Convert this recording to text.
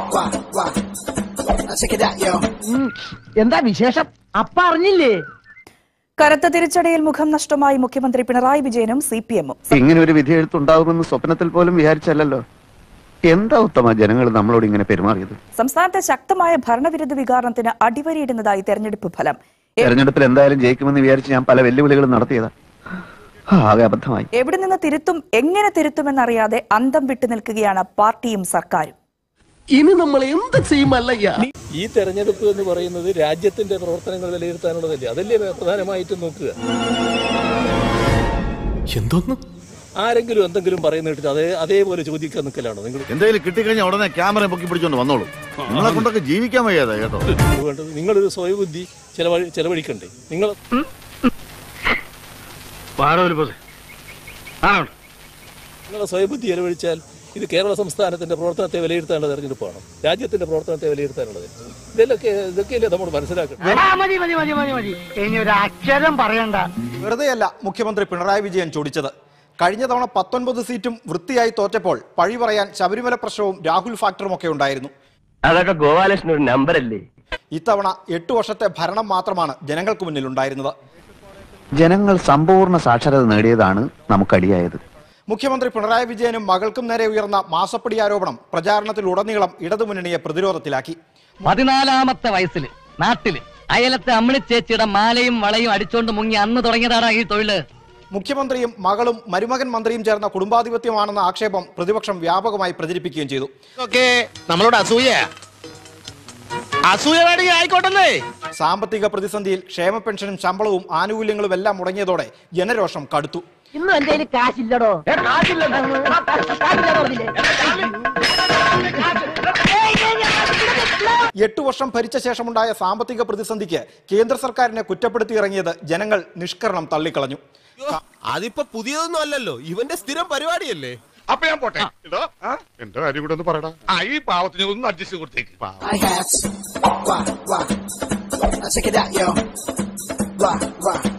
Wah, wah. Now check it out, yo. എന്താ വിശേഷം അപ്പ അറിഞ്ഞില്ലേ കനത്ത തിരിച്ചടിയിൽ മുഖം നഷ്ടമായി മുഖ്യമന്ത്രി പിണറായി വിജയനും സി പി എമ്മും ഇങ്ങനെ ഒരു വിധി എഴുത്തുണ്ടാകുമെന്ന് സ്വപ്നത്തിൽ പോലും വിചാരിച്ചല്ലോ എന്താ ഉത്തമ ജനങ്ങൾ നമ്മളോട് ഇങ്ങനെ പെരുമാറിയത് സംസ്ഥാനത്തെ ശക്തമായ ഭരണവിരുദ്ധ വികാരണത്തിന് അടിവരയിടുന്നതായി തെരഞ്ഞെടുപ്പ് ഫലം എ- തെരഞ്ഞെടുപ്പിൽ എന്തായാലും ജയിക്കുമെന്ന് വിചാരിച്ച് ഞാൻ പല വെല്ലുവിളികളും നടത്തിയതാ ആകെ അബദ്ധമായി എവിടെ നിന്ന് തിരുത്തും എങ്ങനെ തിരുത്തുമെന്നറിയാതെ അന്തം വിട്ടു നിൽക്കുകയാണ് പാർട്ടിയും സർക്കാരും ഇനി നമ്മൾ എന്ത് ചെയ്യുമല്ലയ്യ ഈ തെരഞ്ഞെടുപ്പ് എന്ന് പറയുന്നത് രാജ്യത്തിന്റെ പ്രവർത്തനങ്ങൾ വിലയിരുത്താനുള്ളതല്ലേ അതല്ലേ പ്രധാനമായിട്ടും നോക്കുക എന്തോന്ന് ആരെങ്കിലും എന്തെങ്കിലും പറയുന്ന കേട്ടിട്ട് അതേ അതേപോലെ ചോദിക്കാൻ നിൽക്കലാണോ നിങ്ങൾ എന്തെങ്കിലും കിട്ടിക്കഴിഞ്ഞാൽ ഉടനെ ക്യാമറ പൊക്കി പിടിച്ചോണ്ട് വന്നോളൂ നിങ്ങളെ കൊണ്ടൊക്കെ ജീവിക്കാൻ വയ്യാതെ കേട്ടോ വേണ്ടത് നിങ്ങളൊരു സ്വയബുദ്ധി ചെലവഴി ചെലവഴിക്കണ്ടേ നിങ്ങൾ നിങ്ങളെ സ്വയബുദ്ധി ചെലവഴിച്ചാൽ ഇത് കേരള സംസ്ഥാനത്തിന്റെ പ്രവർത്തനത്തെ വിലയിരുത്താനുള്ള തെരഞ്ഞെടുപ്പാണ് രാജ്യത്തിന്റെ പ്രവർത്തനത്തെ വിലയിരുത്താനുള്ളത് ഇതൊക്കെ ഇതൊക്കെയല്ലേ നമ്മൾ മനസ്സിലാക്കണം മതി മതി മതി മതി മതി ഇനി ഒരു അക്ഷരം പറയണ്ട വെറുതെയല്ല മുഖ്യമന്ത്രി പിണറായി വിജയൻ ചൊടിച്ചത് കഴിഞ്ഞ തവണ പത്തൊൻപത് സീറ്റും വൃത്തിയായി തോറ്റപ്പോൾ പഴി പറയാൻ ശബരിമല പ്രശ്നവും രാഹുൽ ഫാക്ടറും ഒക്കെ ഉണ്ടായിരുന്നു അതൊക്കെ ഗോപാലകൃഷ്ണൻ ഒരു നമ്പറല്ലേ ഇത്തവണ എട്ടു വർഷത്തെ ഭരണം മാത്രമാണ് ജനങ്ങൾക്ക് മുന്നിൽ ഉണ്ടായിരുന്നത് ജനങ്ങൾ സമ്പൂർണ്ണ സാക്ഷരത നേടിയതാണ് നമുക്കടിയായത് മുഖ്യമന്ത്രി പിണറായി വിജയനും മകൾക്കും നേരെ ഉയർന്ന മാസപ്പടി ആരോപണം പ്രചാരണത്തിലുടനീളം ഇടതുമുന്നണിയെ പ്രതിരോധത്തിലാക്കി പതിനാലാമത്തെ വയസ്സിൽ നാട്ടില് അയലത്തെ അമ്മിണി ചേച്ചിയുടെ മാലയും വളയും അടിച്ചോണ്ട് മുങ്ങി അന്ന് തുടങ്ങിയതാണ് ഈ തൊഴില് മുഖ്യമന്ത്രിയും മകളും മരുമകൻ മന്ത്രിയും ചേർന്ന കുടുംബാധിപത്യമാണെന്ന ആക്ഷേപം പ്രതിപക്ഷം വ്യാപകമായി പ്രചരിപ്പിക്കുകയും ചെയ്തു നമ്മളോട് അസൂയ അസൂയ ആയിക്കോട്ടെ സാമ്പത്തിക പ്രതിസന്ധിയിൽ ക്ഷേമ പെൻഷനും ശമ്പളവും ആനുകൂല്യങ്ങളും എല്ലാം മുടങ്ങിയതോടെ ജനരോഷം കടുത്തു ഇന്നും എന്റെ കയ്യിൽ കാശില്ലടോ എട്ടു വർഷം ഭരിച്ച ശേഷമുണ്ടായ സാമ്പത്തിക പ്രതിസന്ധിക്ക് കേന്ദ്ര സർക്കാരിനെ കുറ്റപ്പെടുത്തി ഇറങ്ങിയത് ജനങ്ങൾ നിഷ്കരണം തള്ളിക്കളഞ്ഞു അതിപ്പോ പുതിയതൊന്നും അല്ലല്ലോ ഇവന്റെ സ്ഥിരം പരിപാടിയല്ലേ അപ്പൊ ഞാൻ പോട്ടെ എന്റെ കാര്യം കൂടെ ഒന്ന് പറയടാ ആ ഈ പാവത്തിന് ഒന്ന് അഡ്ജസ്റ്റ് കൊടുത്തേക്ക് Hi hats. Wah, wah. Now check it out, yo. Wah, wah.